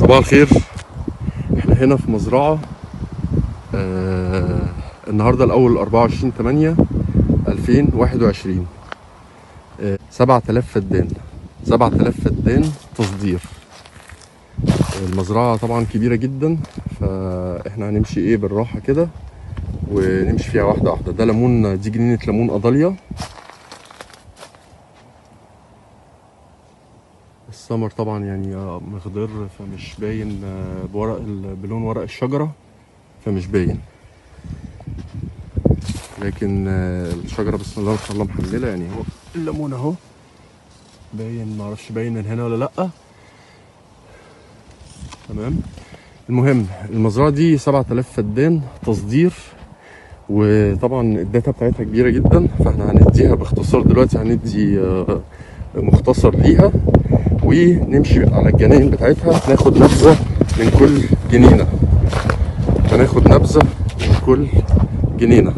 صباح الخير احنا هنا في مزرعة آه النهاردة الأول 24 8 2021 آه 7000 فدان 7000 فدان تصدير المزرعة طبعا كبيرة جدا فاحنا هنمشي ايه بالراحة كده ونمشي فيها واحدة واحدة ده ليمون دي جنينة ليمون قضاليا السمر طبعا يعني آه، مخضر فمش باين آه، بورق ال- بلون ورق الشجرة فمش باين لكن آه، الشجرة بسم الله ما شاء الله محملة يعني هو الليمون اهو باين معرفش باين من هنا ولا لأ تمام المهم المزرعة دي 7000 فدان تصدير وطبعا الداتا بتاعتها كبيرة جدا فاحنا هنديها باختصار دلوقتي هندي آه، مختصر ليها ونمشي على الجناين بتاعتها ناخد نبذة من كل جنينة هناخد نبذة من كل جنينة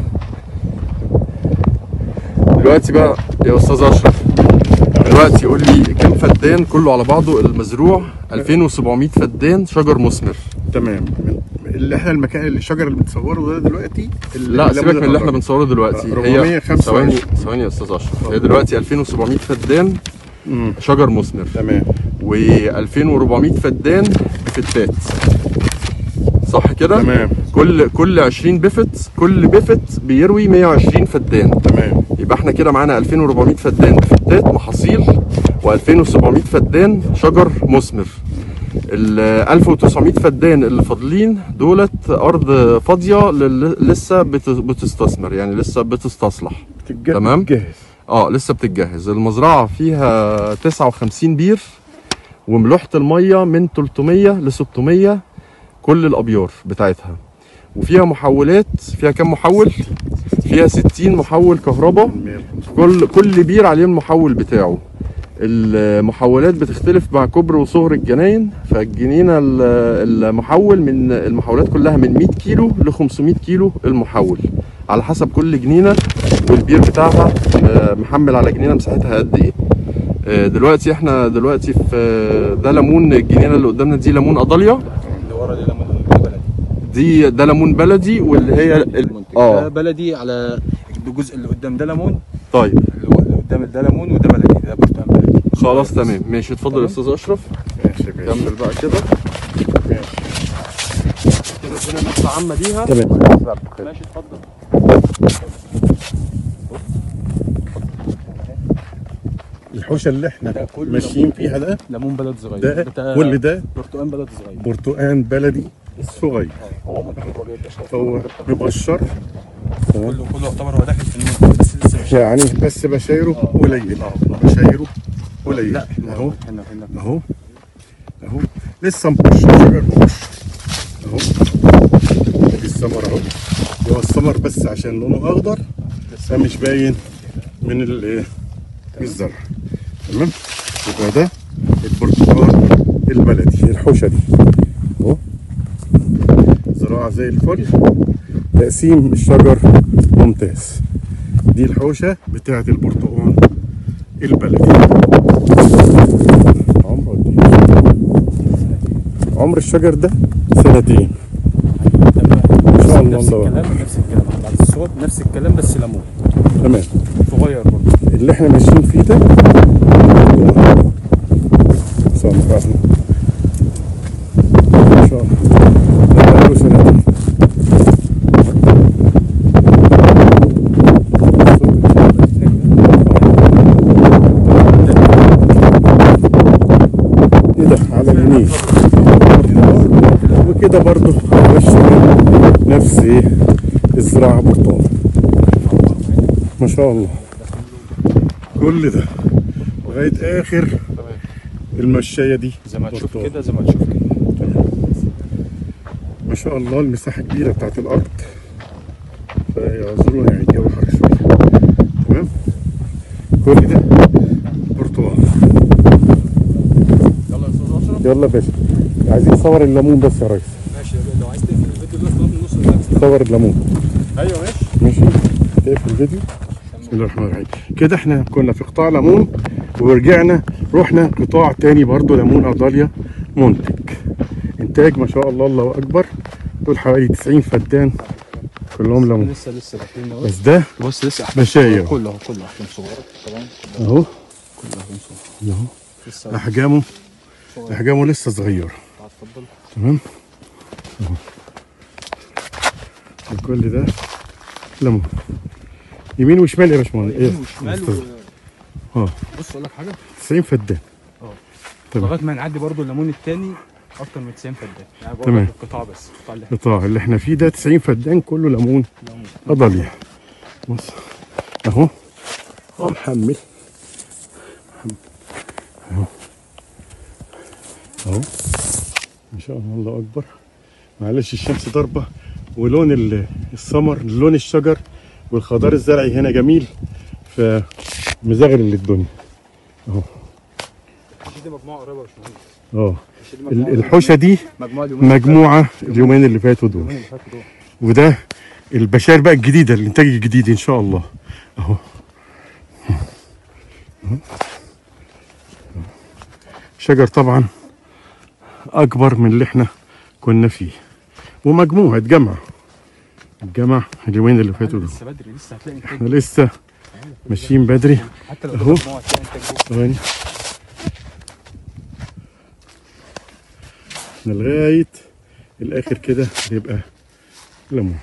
دلوقتي بقى يا أستاذ أشرف دلوقتي قول لي كم فدان كله على بعضه المزروع 2700 فدان شجر مثمر تمام اللي احنا المكان اللي الشجر اللي بتصوره ده دلوقتي لا سيبك من اللي احنا بنصوره دلوقتي آه، هي 425. ثواني ثواني يا استاذ اشرف هي دلوقتي 2700 فدان مم. شجر مثمر تمام و2400 فدان بفتات صح كده تمام. كل كل 20 بفت كل بفت بيروي 120 فدان تمام يبقى احنا كده معانا 2400 فدان بفتات محاصيل و2700 فدان شجر مثمر ال 1900 فدان اللي فاضلين دولت ارض فاضيه لل- لسه بت- بتستثمر يعني لسه بتستصلح بتتجهز تمام. جاهز اه لسه بتتجهز المزرعه فيها 59 بير وملوحه الميه من 300 ل 600 كل الابيار بتاعتها وفيها محولات فيها كام محول فيها 60 محول كهرباء كل كل بير عليه المحول بتاعه المحولات بتختلف مع كبر وصغر الجناين فالجنينه ال- المحول من المحولات كلها من 100 كيلو ل 500 كيلو المحول على حسب كل جنينه والبير بتاعها آه، محمل على جنينه مساحتها قد ايه آه، دلوقتي احنا دلوقتي في آه، ده ليمون الجنينه اللي قدامنا دي ليمون قضاليا اللي ورا دي ليمون بلدي دي ده ليمون بلدي واللي هي ال- المنتج ده اه بلدي على الجزء اللي قدام ده ليمون طيب اللي هو- اللي قدام ده ليمون وده بلدي ده برتقال بلدي خلاص تمام ماشي اتفضل يا استاذ اشرف ماشي يا باشا كمل بقى كده ماشي كده هنا نقطه عامه ليها تمام ماشي اتفضل الحوشه اللي احنا ده كله ماشيين فيها ده ليمون بلد صغير ده بتاع كل ده برتقال بلد صغير برتقان بلدي صغير هو مبشر كله كله يعتبر هو داخل في المنتج بس لسه مش يعني بس بشايره قليل بشايره قليل لا احنا اهو احنا هنا اهو اهو لسه مبشر شجر مبشر اهو ادي الثمر اهو هو الثمر بس عشان لونه اخضر لسه مش باين من ال من الزرع تمام يبقى ده البرتقال البلدي الحوشه دي اهو زراعه زي الفل تقسيم الشجر ممتاز دي الحوشه بتاعه البرتقال البلدي عمره قد ايه؟ عمر الشجر ده سنتين ما شاء الله نفس الله الكلام نفس الكلام بعد الصوت نفس الكلام بس ليمون تمام صغير برضه اللي احنا ماشيين فيه ده سمر اهلا ما شاء الله ده بقاله سنتين ايه ده على اليمين وكده برضو ماشي نفس ايه الزراعه برتقال ما شاء الله كل ده لغايه اخر المشايه دي زي ما تشوف برتقال. كده زي ما تشوف كده ما شاء الله المساحه كبيره بتاعت الارض فيعذرونا يعني الجو حر شويه تمام كل ده برتقال يلا يا استاذ اشرف يلا يا باشا عايزين نصور الليمون بس يا ريس ماشي لو عايز تقفل الفيديو ده في النص صور الليمون ايوه ماشي ماشي تقفل الفيديو بسم الله الرحمن الرحيم كده احنا كنا في قطاع ليمون ورجعنا رحنا قطاع تاني برضو ليمون أضاليا منتج انتاج ما شاء الله الله اكبر دول حوالي 90 فدان كلهم ليمون لسه لسه داخلين اهو بس ده بص لسه احجام بشاير. كله اهو كله احجام صغيره طبعا اهو كله احجام صغيره اهو لسه احجامه صغير. احجامه لسه صغيره اتفضل تمام اهو كل ده ليمون يمين وشمال يا باشمهندس ايه يمين وشمال أستاذ. و... اه بص اقول لك حاجه 90 فدان اه تمام لغايه ما نعدي برضو الليمون التاني اكتر من 90 فدان يعني بقول تمام. لك القطاع بس القطاع اللي احنا القطاع اللي احنا فيه ده 90 فدان كله ليمون ليمون. أضلية بص اهو اهو محمل محمل. اهو اهو ما شاء الله الله اكبر معلش الشمس ضاربه ولون ال- السمر لون الشجر والخضار الزرعي هنا جميل فمزغلل للدنيا مش دي مجموعه قريبه يا باشمهندس اه مش دي ال- مجموعة الحوشه دي مجموعه اليومين مجموعه اليومين اللي فاتوا دول اليومين اللي فاتوا دول وده البشائر بقى الجديده الانتاج الجديد ان شاء الله اهو شجر طبعا اكبر من اللي احنا كنا فيه ومجموعه جمع الجمع اليومين اللي فاتوا دول لسه بدري لسه هتلاقي انتاج احنا لسه ماشيين بدري حتى لو أهو. ده مجموعه هتلاقي انتاج جوه. ثواني احنا لغايه الاخر كده يبقى ليمون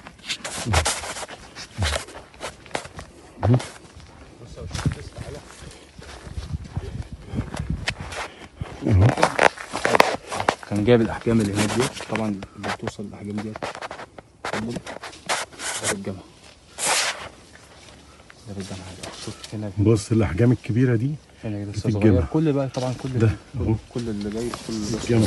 كان جايب الاحجام اللي هناك دي طبعا اللي بتوصل الاحجام دي اتفضل ده الجامعه ده الجامعه شوف هنا بص الاحجام الكبيره دي هنا لسه في صغير الجامعة. كل بقى طبعا كل ده كل, أهو. كل اللي جاي كل اللي جمع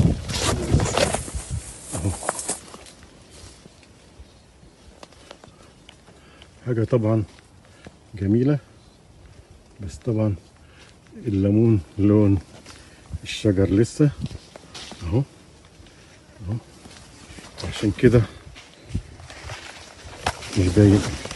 حاجة طبعا جميلة بس طبعا الليمون لون الشجر لسه اهو اهو عشان كده مش باين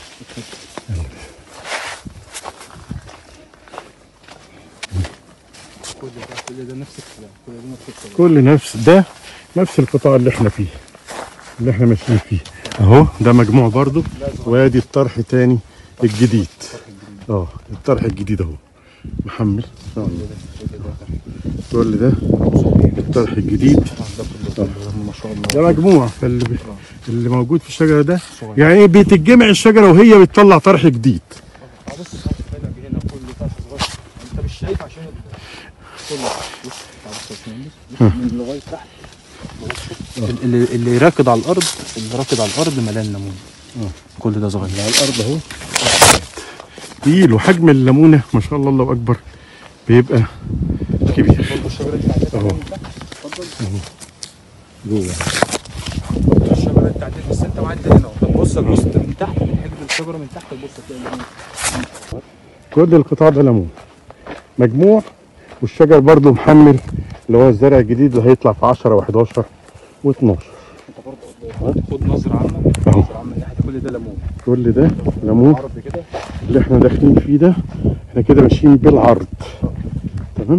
كل ده كل ده نفس الكلام كل ده نفس الكلام كل نفس ده نفس القطاع اللي احنا فيه اللي احنا ماشيين فيه اهو ده مجموع برضو وادي الطرح تاني الجديد اه الطرح الجديد اهو محمل إن شاء الله. كل ده الطرح الجديد ده كله ما شاء الله ده مجموع فاللي بي- اللي موجود في الشجره ده صغير. يعني بتتجمع الشجره وهي بتطلع طرح جديد بص هنا هنا كل طرف صغير انت مش شايف عشان ال- كله بص تعال بص يا باشمهندس. من لغايه تحت اللي اللي راكد على الارض اللي راكد على الارض مليان ليمون كل ده صغير على الارض اهو تقيل وحجم الليمونه ما شاء الله الله اكبر بيبقى كبير برضه الشجره اللي عديت أهو. عليها من تحت اتفضل جوه الشجره اللي انت عديت بس انت معدي هنا اهو طب بص تبص من تحت من حجم الشجره من تحت تبص تلاقي الليمون كل القطاع ده ليمون مجموع والشجر برضو محمل اللي هو الزرع الجديد اللي هيطلع في 10 و11 و12 انت برضه خد نظره عامه أهو. نظره عامه من ناحيه كل ده ليمون كل ده ليمون عرض كده اللي احنا داخلين فيه ده احنا كده ماشيين بالعرض تمام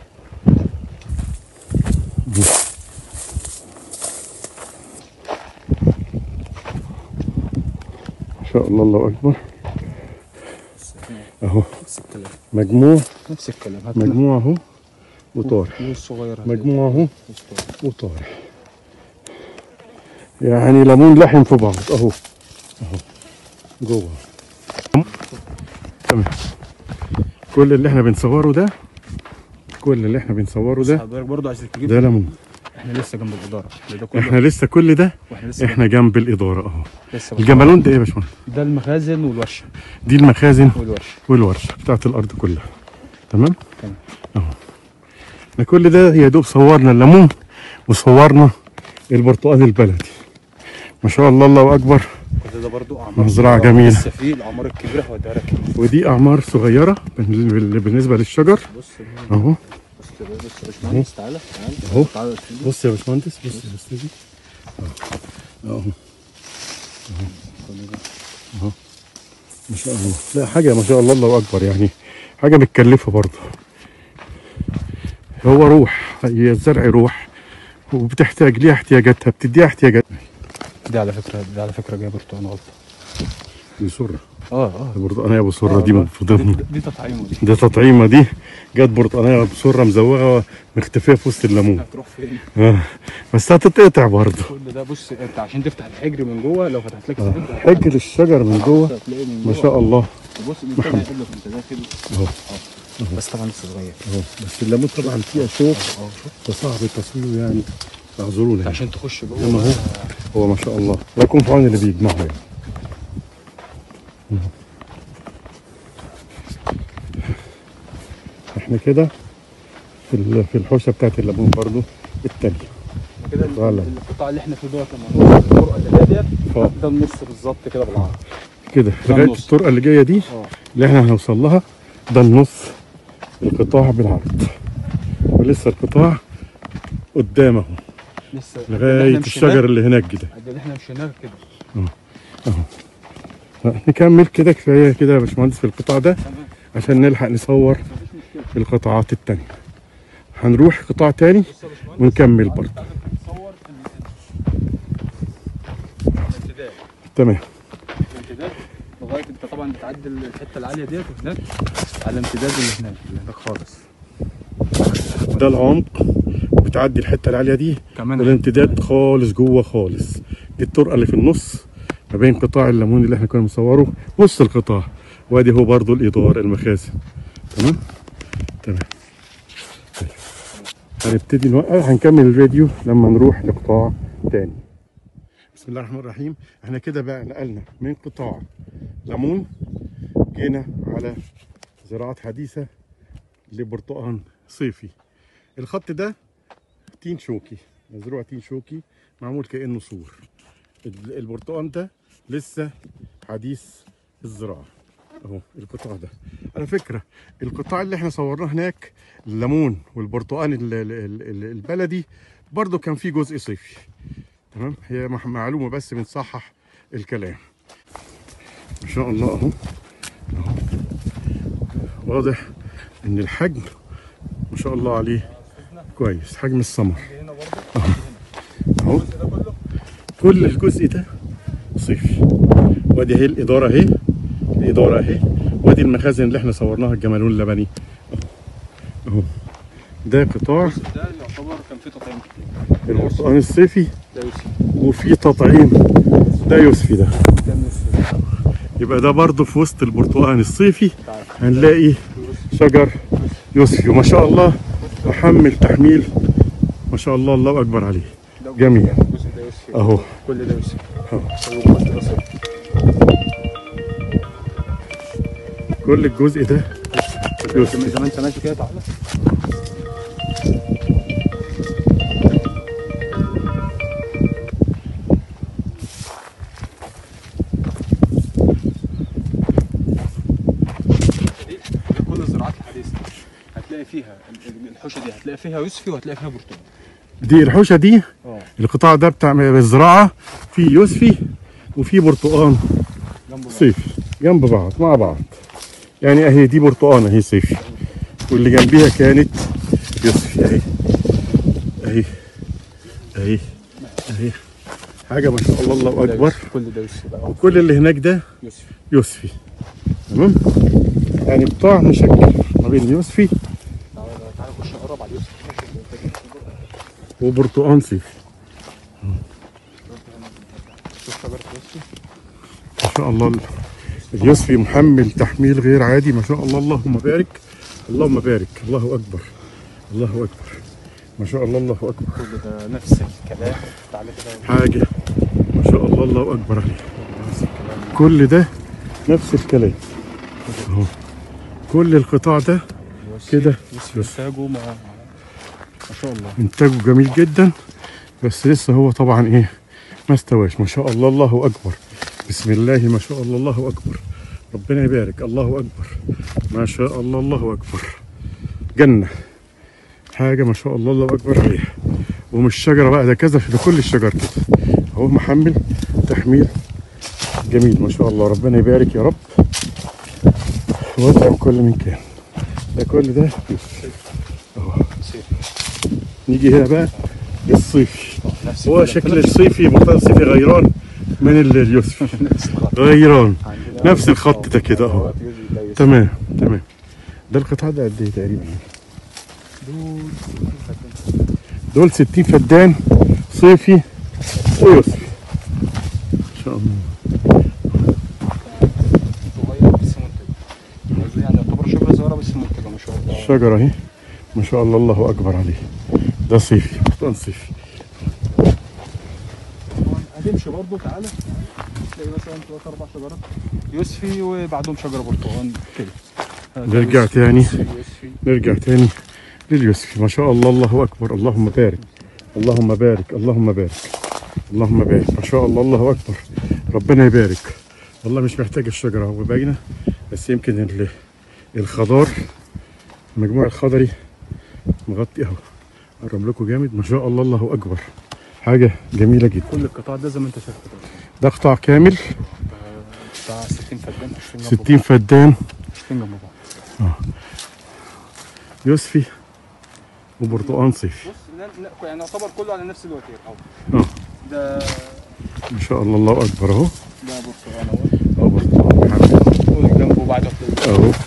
ما شاء الله الله اكبر اهو نفس الكلام مجموع نفس الكلام هات مجموع اهو وطارح الصغير مجموع اهو وطارح يعني ليمون لحم في بعض اهو اهو جوه تمام كل اللي احنا بنصوره ده كل اللي احنا بنصوره ده حضرتك برضه عايز تجيب ده ليمون احنا لسه جنب الاداره ده, ده كله احنا لسه كل ده واحنا لسه احنا جنب الاداره اهو لسه الجمالون ده ايه يا باشمهندس ده المخازن والورشه دي المخازن والورشه والورشه بتاعت الارض كلها تمام تمام. اهو احنا كل ده يا دوب صورنا الليمون وصورنا البرتقال البلدي ما شاء الله الله اكبر كل ده برضه اعمار مزرعة صغيرة. جميلة. لسه في الاعمار الكبيره هوديها لك ودي اعمار صغيره بال- بالنسبه للشجر بص اهو بص بص يا باشمهندس تعالى تعالى أهو. تعالى يا سيدي. بص يا باشمهندس بص يا استاذي اهو اهو اهو ما شاء الله لا حاجه ما شاء الله الله اكبر يعني حاجه متكلفه برضه هو روح هي الزرع روح وبتحتاج ليها احتياجاتها بتديها احتياجاتها دي على فكره دي على فكره جايه برتقال غلطه دي سره اه اه البرتقانيه ابو سره دي من ضمن دي, دي تطعيمه دي ده تطعيمه دي جت برتقانيه ابو سره مزوغه مختفيه في وسط الليمون هتروح فين آه. بس هتتقطع برضه كل ده بص انت عشان تفتح الحجر من جوه لو فتحت لك آه. الحجر حجر الشجر من جوه هتلاقيه من ما جوه. شاء الله بص من كده هيقول لك انت داخل اهو اه بس طبعا لسه صغير اهو بس الليمون طبعا فيها شوك اه شوف فصعب تصويره يعني اعذرونا انت يعني. عشان تخش جوه انما هو هو ما شاء الله لا يكون في عون اللي بيجمعه يعني احنا كده في ال- في الحوشه بتاعت الليمون برضو التانية كده فعلا. القطاع اللي احنا فيه دوت لما نروح الطرقه اللي هي ديت اه ده النص بالظبط كده بالعرض كده ده لغايه النص. الطرقه اللي جايه دي اه اللي احنا هنوصل لها ده النص القطاع بالعرض ولسه القطاع قدامه لسه لغايه الشجر اللي هناك كده قد اللي احنا مشيناه كده نكمل كده كفايه كده يا باشمهندس في القطاع ده تمام عشان نلحق نصور مفيش مشكله القطاعات التانية هنروح قطاع تاني بص يا باشمهندس ونكمل برضه عايزك تصور ال- الامتداد تمام الامتداد لغايه انت طبعا بتعدي الحته العاليه ديت وهناك على الامتداد اللي هناك اللي هناك خالص ده العمق بتعدي الحته العاليه دي كمان والامتداد خالص جوه خالص دي الطرقه اللي في النص ما بين قطاع الليمون اللي احنا كنا مصوره وسط القطاع وادي هو برضو الادار المخازن تمام تمام طيب. هنبتدي نوقف هنكمل الفيديو لما نروح لقطاع تاني بسم الله الرحمن الرحيم احنا كده بقى نقلنا من قطاع ليمون جينا على زراعة حديثة لبرتقان صيفي الخط ده تين شوكي مزروع تين شوكي معمول كأنه سور ال- البرتقان ده لسه حديث الزراعة اهو القطاع ده على فكرة القطاع اللي احنا صورناه هناك الليمون والبرتقان ال- ال- ال- البلدي برضو كان فيه جزء صيفي تمام هي مح- معلومة بس بنصحح الكلام ما شاء الله اهو اهو واضح ان الحجم ما شاء الله عليه كويس حجم الثمر هنا برضه اهو الجزء ده كله كل الجزء ده صيفي وادي اهي الاداره اهي الاداره اهي وادي المخازن اللي احنا صورناها الجمالون اللبني اهو اهو ده قطاع الجزء ده يعتبر كان فيه تطعيم كتير البرتقال الصيفي ده يوسف وفي تطعيم ده يوسفي ده ده يوسف يبقى ده برضه في وسط البرتقال الصيفي تعال. هنلاقي شجر يوسفي وما شاء الله محمل تحميل ما شاء الله الله اكبر عليه ده جميل. الجزء ده يوسف اهو كل ده يوسف أهو. والجزء ده صفر. كل الجزء ده زي يوسفي ما انت ماشي كده تعالى دي كل الزراعات الحديثه هتلاقي فيها ال- الحوشه دي هتلاقي فيها يوسفي وهتلاقي فيها برتقال دي الحوشه دي اه القطاع ده بتاع الزراعه فيه يوسفي وفيه برتقان جنب بعض صيفي جنب بعض مع بعض يعني اهي دي برتقانه اهي صيفي واللي جنبيها كانت يوسفي اهي اهي اهي اهي حاجه ما شاء الله الله ده اكبر يوسفي. كل ده يوسفي بقى وكل اللي هناك ده يوسفي يوسفي تمام يعني قطاع مشكل ما بين يوسفي تعالى تعالى خش قرب على اليوسفي وبرتقان صيفي شوف شجره يوسفي ما شاء الله اليوسفي محمل تحميل غير عادي ما شاء الله اللهم بارك اللهم بارك الله اكبر الله اكبر ما شاء الله الله اكبر كل ده نفس الكلام تعالى كده حاجه ما شاء الله الله اكبر عليه نفس الكلام كل ده نفس الكلام اهو كل القطاع ده كده يوسفي انتاجه ما ما شاء الله انتاجه جميل جدا بس لسه هو طبعا ايه ما استواش ما شاء الله الله اكبر بسم الله ما شاء الله الله اكبر ربنا يبارك الله اكبر ما شاء الله الله اكبر جنه حاجه ما شاء الله الله اكبر عليها ومش شجره بقى ده كذا ده كل الشجر كده اهو محمل تحميل جميل ما شاء الله ربنا يبارك يا رب ويطعم كل من كان ده كل ده يوسف اهو سيف نيجي هنا بقى الصيفي نفس هو الكلام. شكل الصيفي برتقال صيفي غيران من ال- اليوسفي نفس الخط غيران عندنا نفس الخط ده كده اهو هو في جزء لا يسمع. تمام تمام ده القطعة ده قد ايه تقريبا دول دول 60 فدان صيفي ويوسفي ان شاء الله صغير بس منتج يعني يعتبر شبه صغيره بس منتجه ما شاء الله الشجرة اهي ما شاء الله الله اكبر عليه ده صيفي برتقال صيفي هتمشي برضه تعالى تلاقي مثلا ثلاث اربع شجرات يوسفي وبعدهم شجره برتقال كده هذا نرجع يوسفي، تاني. يوسفي، يوسفي. نرجع تاني لليوسفي ما شاء الله الله اكبر اللهم بارك اللهم بارك اللهم بارك اللهم بارك ما شاء الله الله اكبر ربنا يبارك والله مش محتاج الشجره هو باينه بس يمكن ال- الخضار المجموع الخضري مغطي اهو قرب لكم جامد ما شاء الله الله اكبر حاجه جميله جدا كل القطاع ده زي ما انت شايف كده ده قطاع كامل بتاع 60 فدان 20 جنب 60 فدان بعض. 20 جنب بعض يوسفي وبرتقان صيفي بص ن- ن- يعني يعتبر كله على نفس الوتير اهو اه ده ما شاء الله الله اكبر اهو ده برتقال اهو اه برتقان محمد واللي جنبه بعده هتلاقي اهو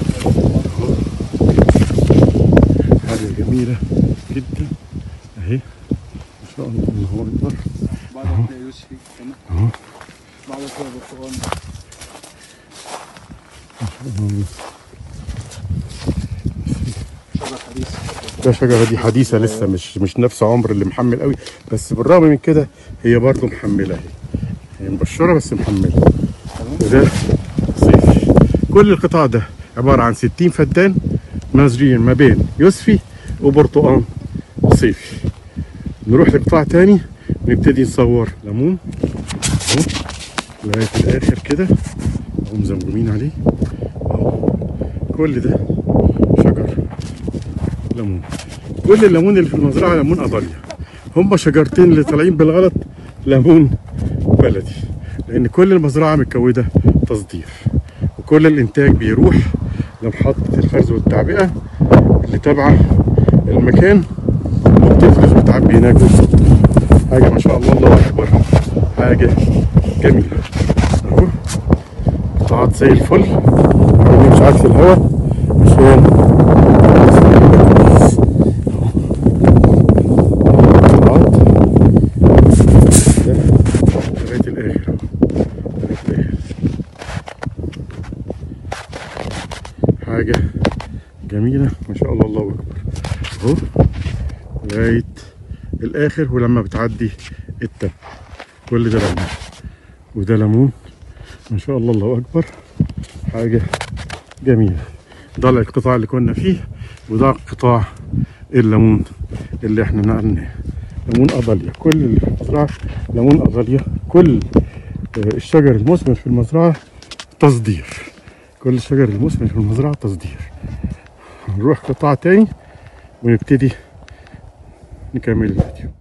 حاجة جميلة جدا اهي ما شاء الله الله اكبر بعده هتلاقي يوسفي هنا اهو بعده هتلاقي برتقال شجر حديث ده شجرة دي حديثة لسه مش مش نفس عمر اللي محمل قوي بس بالرغم من كده هي برضو محملة اهي هي مبشرة بس محملة وده صيفي كل القطاع ده عبارة عن 60 فدان مزجين ما بين يوسفي وبرتقان صيفي نروح لقطاع تاني ونبتدي نصور ليمون اهو لغاية الآخر كده اهو مزمزمين عليه اهو كل ده شجر ليمون كل الليمون اللي في المزرعة ليمون أضليا هم شجرتين اللي طالعين بالغلط ليمون بلدي لأن كل المزرعة متكودة تصدير وكل الإنتاج بيروح لمحطة الفرز والتعبئة اللي تابعة المكان وبتفرز وتعبي هناك وتصدر حاجة ما شاء الله الله أكبر حاجة جميلة أهو قطعات زي الفل أنا مش عارف الهواء عشان قطعات ده لغاية الآخر أهو. لغاية الآخر حاجة جميلة ما شاء الله الله أكبر أهو لغاية الآخر ولما بتعدي التب كل ده ليمون وده ليمون ما شاء الله الله أكبر حاجة جميلة ده القطاع اللي كنا فيه وده قطاع الليمون اللي احنا نقلناه ليمون أضليا كل اللي في المزرعة ليمون أضليا كل آه، الشجر المثمر في المزرعة تصدير كل الشجر المثمر في المزرعة تصدير نروح قطاع تاني ونبتدي نكمل الفيديو